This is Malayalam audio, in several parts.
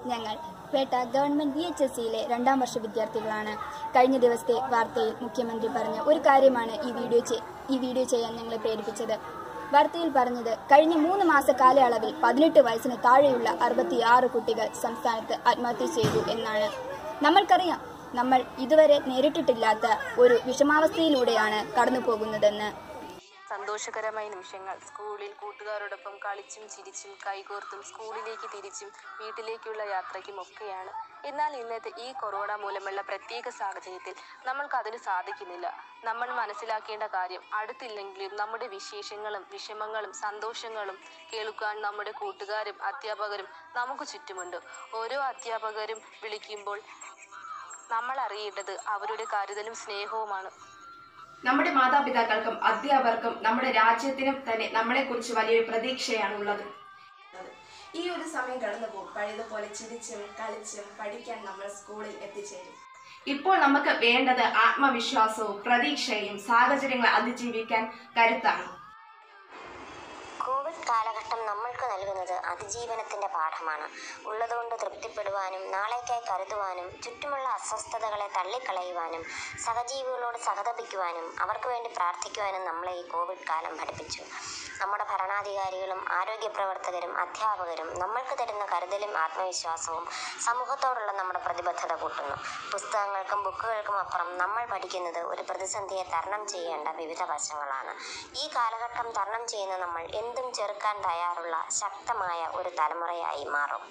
ഞങ്ങൾ Petta government V H S സിയിലെ രണ്ടാം വർഷ വിദ്യാർത്ഥികളാണ് കഴിഞ്ഞ ദിവസത്തെ വാർത്തയിൽ മുഖ്യമന്ത്രി പറഞ്ഞ ഒരു കാര്യമാണ് ഈ വീഡിയോ ചെ- ഈ വീഡിയോ ചെയ്യാൻ ഞങ്ങളെ പ്രേരിപ്പിച്ചത് വാർത്തയിൽ പറഞ്ഞത് കഴിഞ്ഞ മൂന്ന് മാസ കാലയളവിൽ പതിനെട്ട് വയസ്സിന് താഴെയുള്ള അറുപത്തിയാറ് കുട്ടികൾ സംസ്ഥാനത്ത് ആത്മഹത്യ ചെയ്തു എന്നാണ് നമ്മൾക്കറിയാം നമ്മൾ ഇതുവരെ നേരിട്ടിട്ടില്ലാത്ത ഒരു വിഷമാവസ്ഥയിലൂടെയാണ് കടന്നു പോകുന്നതെന്ന് സന്തോഷകരമായ നിമിഷങ്ങൾ സ്കൂളിൽ കൂട്ടുകാരോടൊപ്പം കളിച്ചും ചിരിച്ചും കൈകോർത്തും സ്കൂളിലേക്ക് തിരിച്ചും വീട്ടിലേക്കുള്ള യാത്രയ്ക്കും ഒക്കെയാണ് എന്നാൽ ഇന്നത്തെ ഈ കൊറോണ മൂലമുള്ള പ്രത്യേക സാഹചര്യത്തിൽ നമ്മൾക്ക് അതിന് സാധിക്കുന്നില്ല നമ്മൾ മനസ്സിലാക്കേണ്ട കാര്യം അടുത്തില്ലെങ്കിലും നമ്മുടെ വിശേഷങ്ങളും വിഷമങ്ങളും സന്തോഷങ്ങളും കേൾക്കാൻ നമ്മുടെ കൂട്ടുകാരും അധ്യാപകരും നമുക്ക് ചുറ്റുമുണ്ട് ഓരോ അധ്യാപകരും വിളിക്കുമ്പോൾ നമ്മൾ അറിയേണ്ടത് അവരുടെ കരുതലും സ്നേഹവുമാണ് നമ്മുടെ മാതാപിതാക്കൾക്കും അധ്യാപകർക്കും നമ്മുടെ രാജ്യത്തിനും തന്നെ നമ്മളെക്കുറിച്ച് വലിയൊരു പ്രതീക്ഷയാണ് ഉള്ളത് ഈ ഒരു സമയം കടന്നു പോകും പഴയതുപോലെ ചിരിച്ചും കളിച്ചും പഠിക്കാൻ നമ്മൾ സ്കൂളിൽ എത്തിച്ചേരും ഇപ്പോൾ നമുക്ക് വേണ്ടത് ആത്മവിശ്വാസവും പ്രതീക്ഷയും സാഹചര്യങ്ങളെ അതിജീവിക്കാൻ കരുത്താണ് കോവിഡ് കാലഘട്ടം നമ്മൾക്ക് നൽകുന്നത് അതിജീവനത്തിന്റെ പാഠമാണ് ഉള്ളതുകൊണ്ട് തൃപ്തിപ്പെടുവാനും നാളേക്കായി കരുതുവാനും ചുറ്റുമുള്ള അസ്വസ്ഥതകളെ തള്ളിക്കളയുവാനും സഹജീവികളോട് സഹതപിക്കുവാനും അവർക്ക് വേണ്ടി പ്രാർത്ഥിക്കുവാനും നമ്മളെ ഈ കോവിഡ് കാലം പഠിപ്പിച്ചു നമ്മുടെ ഭരണാധികാരികളും ആരോഗ്യ പ്രവർത്തകരും അധ്യാപകരും നമ്മൾക്ക് തരുന്ന കരുതലും ആത്മവിശ്വാസവും സമൂഹത്തോടുള്ള നമ്മുടെ പ്രതിബദ്ധത കൂട്ടുന്നു പുസ്തകങ്ങൾക്കും ബുക്കുകൾക്കും അപ്പുറം നമ്മൾ പഠിക്കുന്നത് ഒരു പ്രതിസന്ധിയെ തരണം ചെയ്യേണ്ട വിവിധ വശങ്ങളാണ് ഈ കാലഘട്ടം തരണം ചെയ്യുന്ന നമ്മൾ എന്തും ചെറുക്കാൻ തയ്യാറുള്ള ശക്തമായ ഒരു തലമുറയായി മാറും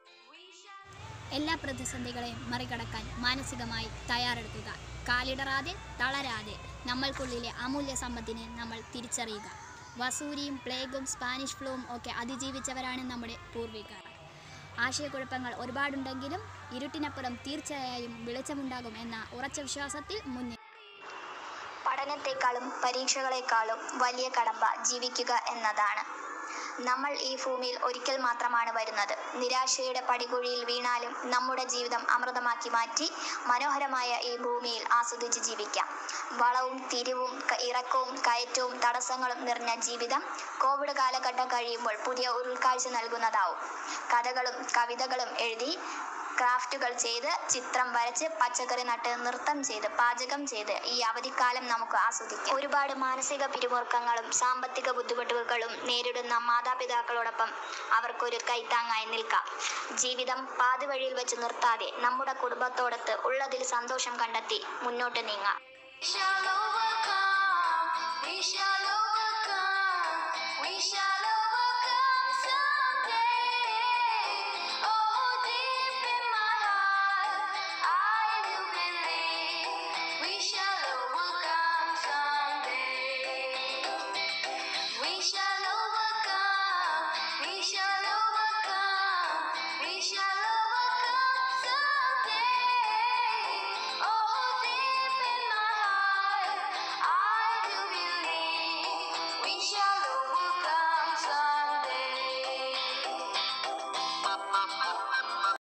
എല്ലാ പ്രതിസന്ധികളെയും മറികടക്കാൻ മാനസികമായി തയ്യാറെടുക്കുക കാലിടറാതെ തളരാതെ നമ്മൾക്കുള്ളിലെ അമൂല്യ സമ്പത്തിനെ നമ്മൾ തിരിച്ചറിയുക വസൂരിയും പ്ലേഗും സ്പാനിഷ് ഫ്ലൂവും ഒക്കെ അതിജീവിച്ചവരാണ് നമ്മുടെ പൂർവികർ ആശയക്കുഴപ്പങ്ങൾ ഒരുപാടുണ്ടെങ്കിലും ഇരുട്ടിനപ്പുറം തീർച്ചയായും വെളിച്ചമുണ്ടാകും എന്ന ഉറച്ച വിശ്വാസത്തിൽ മുന്നേ പഠനത്തെക്കാളും പരീക്ഷകളെക്കാളും വലിയ കടമ്പ ജീവിക്കുക എന്നതാണ് നമ്മൾ ഈ ഭൂമിയിൽ ഒരിക്കൽ മാത്രമാണ് വരുന്നത് നിരാശയുടെ പടികുഴിയിൽ വീണാലും നമ്മുടെ ജീവിതം അമൃതമാക്കി മാറ്റി മനോഹരമായ ഈ ഭൂമിയിൽ ആസ്വദിച്ച് ജീവിക്കാം വളവും തിരിവും ക- ഇറക്കവും കയറ്റവും തടസ്സങ്ങളും നിറഞ്ഞ ജീവിതം കോവിഡ് കാലഘട്ടം കഴിയുമ്പോൾ പുതിയ ഉൾക്കാഴ്ച നൽകുന്നതാവും കഥകളും കവിതകളും എഴുതി ക്രാഫ്റ്റുകൾ ചെയ്ത് ചിത്രം വരച്ച് പച്ചക്കറി നട്ട് നൃത്തം ചെയ്ത് പാചകം ചെയ്ത് ഈ അവധിക്കാലം നമുക്ക് ആസ്വദിക്കാം ഒരുപാട് മാനസിക പിരിമുറുക്കങ്ങളും സാമ്പത്തിക ബുദ്ധിമുട്ടുകളും നേരിടുന്ന മാതാപിതാക്കളോടൊപ്പം അവർക്കൊരു കൈത്താങ്ങായി നിൽക്കാം ജീവിതം പാതിവഴിയിൽ വെച്ച് നിർത്താതെ നമ്മുടെ കുടുംബത്തോടൊത്ത് ഉള്ളതിൽ സന്തോഷം കണ്ടെത്തി മുന്നോട്ട് നീങ്ങാം We shall overcome. We shall